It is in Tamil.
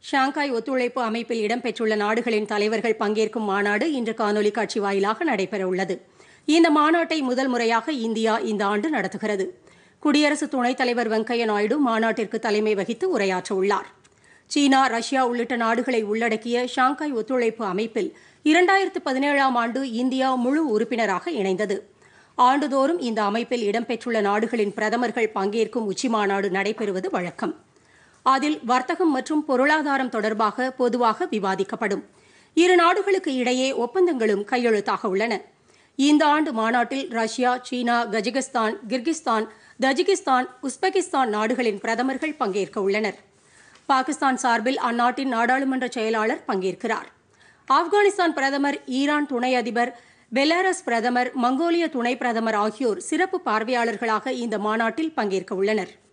ஷாங்காய் ஒத்துழைப்பு அமைப்பில் இடம்பெற்றுள்ள நாடுகளின் தலைவர்கள் பங்கேற்கும் மாநாடு இன்று காணொலி காட்சி வாயிலாக நடைபெறவுள்ளது இந்த மாநாட்டை முதல் முறையாக இந்தியா இந்த ஆண்டு நடத்துகிறது குடியரசு துணைத் தலைவர் வெங்கையா நாயுடு மாநாட்டிற்கு தலைமை வகித்து உரையாற்றவுள்ளார் சீனா ரஷ்யா உள்ளிட்ட நாடுகளை உள்ளடக்கிய ஷாங்காய் ஒத்துழைப்பு அமைப்பில் இரண்டாயிரத்து பதினேழாம் ஆண்டு இந்தியா முழு உறுப்பினராக இணைந்தது ஆண்டுதோறும் இந்த அமைப்பில் இடம்பெற்றுள்ள நாடுகளின் பிரதமர்கள் பங்கேற்கும் உச்சிமாநாடு நடைபெறுவது வழக்கம் அதில் வர்த்தகம் மற்றும் பொருளாதாரம் தொடர்பாக பொதுவாக விவாதிக்கப்படும் இரு நாடுகளுக்கு இடையே ஒப்பந்தங்களும் கையெழுத்தாக உள்ளன இந்த ஆண்டு மாநாட்டில் ரஷ்யா சீனா கஜகஸ்தான் கிர்கிஸ்தான் தஜிகிஸ்தான் உஸ்பெகிஸ்தான் நாடுகளின் பிரதமர்கள் பங்கேற்க உள்ளனர் பாகிஸ்தான் சார்பில் அந்நாட்டின் நாடாளுமன்ற செயலாளர் பங்கேற்கிறார் ஆப்கானிஸ்தான் பிரதமர் ஈரான் துணை அதிபர் பெலாரஸ் பிரதமர் மங்கோலிய துணை பிரதமர் ஆகியோர் சிறப்பு பார்வையாளர்களாக இந்த மாநாட்டில் பங்கேற்க உள்ளனர்